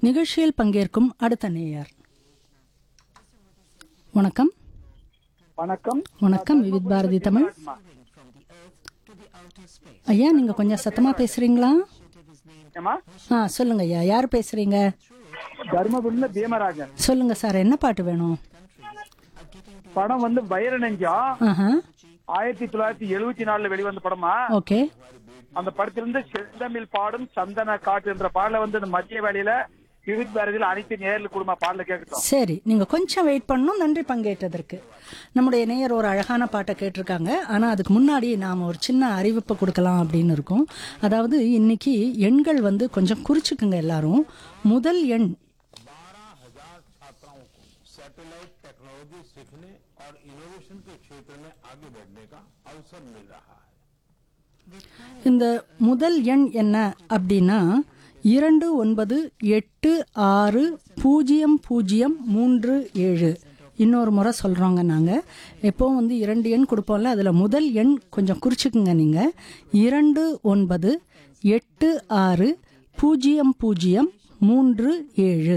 நிகழ்ச்சியில் பங்கேற்கும் அடுத்த நேயர் வணக்கம் வணக்கம் வணக்கம் விவித் பாரதி தமிழ் ஐயா நீங்க கொஞ்சம் சத்தமா பேசுறீங்களா ஏமா ஆ சொல்லுங்க ஐயா யார் பேசுறீங்க தர்மபுரியில பீமராஜன் சொல்லுங்க சார் என்ன பாட்டு வேணும் படம் வந்து வைர நெஞ்சம் ஆஹா ஆயிரத்தி தொள்ளாயிரத்தி எழுபத்தி நாலுல வெளிவந்த படமா ஓகே அந்த படத்திலிருந்து செந்தமிழ் பாடும் சந்தன காட்டு என்ற பாடல வந்து இந்த மத்திய வேலையில விவித் பாரதியில் அனைத்து நேரில் குடும்ப பாடல கேட்கட்டும் சரி நீங்க கொஞ்சம் வெயிட் பண்ணணும் நன்றி பங்கேற்றதற்கு நம்முடைய நேயர் ஒரு அழகான பாட்டை கேட்டிருக்காங்க ஆனா அதுக்கு முன்னாடி நாம ஒரு சின்ன அறிவிப்பு கொடுக்கலாம் அப்படின்னு இருக்கோம் அதாவது இன்னைக்கு எண்கள் வந்து கொஞ்சம் குறிச்சுக்குங்க எல்லாரும் முதல் எண் सैटेलाइट टेक्नोलॉजी सीखने और इनोवेशन के क्षेत्र में आगे बढ़ने का अवसर मिल रहा है இந்த முதல் எண் என்ன அப்படின்னா இரண்டு ஒன்பது எட்டு ஆறு பூஜ்ஜியம் பூஜ்ஜியம் மூன்று ஏழு இன்னொரு முறை சொல்கிறோங்க நாங்கள் எப்போவும் வந்து இரண்டு எண் கொடுப்போம்ல அதில் முதல் எண் கொஞ்சம் குறிச்சுக்குங்க நீங்கள் இரண்டு ஒன்பது எட்டு ஆறு பூஜ்ஜியம் பூஜ்ஜியம் மூன்று ஏழு